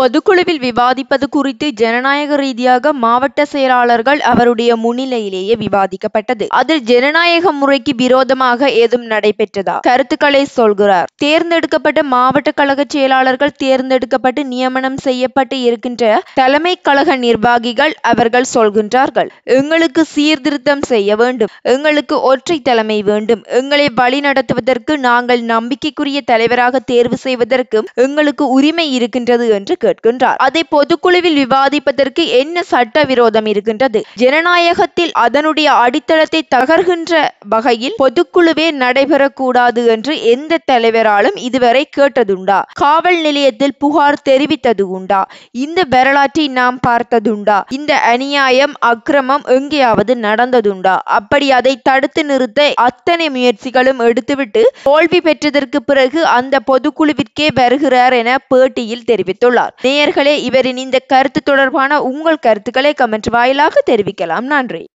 பொதுக்குழுவில் விவாதிப்பது குறித்து ஜனநாயக ரீதியாக மாவட்ட செயலாளர்கள் அவருடைய முன்னிலையிலேயே விவாதிக்கப்பட்டது அதில் ஜனநாயக முறைக்கு விரோதமாக ஏதும் நடைபெற்றதா கருத்துக்களை சொல்கிறார் தேர்ந்தெடுக்கப்பட்ட மாவட்ட கழக செயலாளர்கள் தேர்ந்தெடுக்கப்பட்டு நியமனம் செய்யப்பட்டு இருக்கின்ற தலைமை கழக நிர்வாகிகள் அவர்கள் சொல்கின்றார்கள் எங்களுக்கு சீர்திருத்தம் செய்ய வேண்டும் எங்களுக்கு ஒற்றை தலைமை வேண்டும் எங்களை வழி நடத்துவதற்கு நாங்கள் நம்பிக்கைக்குரிய தலைவராக தேர்வு செய்வதற்கு எங்களுக்கு உரிமை இருக்கின்றது என்று கேட்கின்றார் அதை பொதுக்குழுவில் விவாதிப்பதற்கு என்ன சட்ட விரோதம் இருக்கின்றது ஜனநாயகத்தில் அதனுடைய அடித்தளத்தை தகர்கின்ற வகையில் பொதுக்குழுவே நடைபெறக்கூடாது என்று எந்த தலைவராலும் இதுவரை கேட்டதுண்டா காவல் நிலையத்தில் புகார் தெரிவித்தது உண்டா இந்த வரலாற்றை நாம் பார்த்ததுண்டா இந்த அநியாயம் அக்கிரமம் எங்கேயாவது நடந்ததுண்டா அப்படி அதை தடுத்து நிறுத்த அத்தனை முயற்சிகளும் எடுத்துவிட்டு தோல்வி பெற்றதற்கு பிறகு அந்த பொதுக்குழுவிற்கே வருகிறார் என பேட்டியில் தெரிவித்துள்ளார் நேயர்களே இவரின் இந்த கருத்து தொடர்பான உங்கள் கருத்துக்களை கமெண்ட் வாயிலாக தெரிவிக்கலாம் நன்றி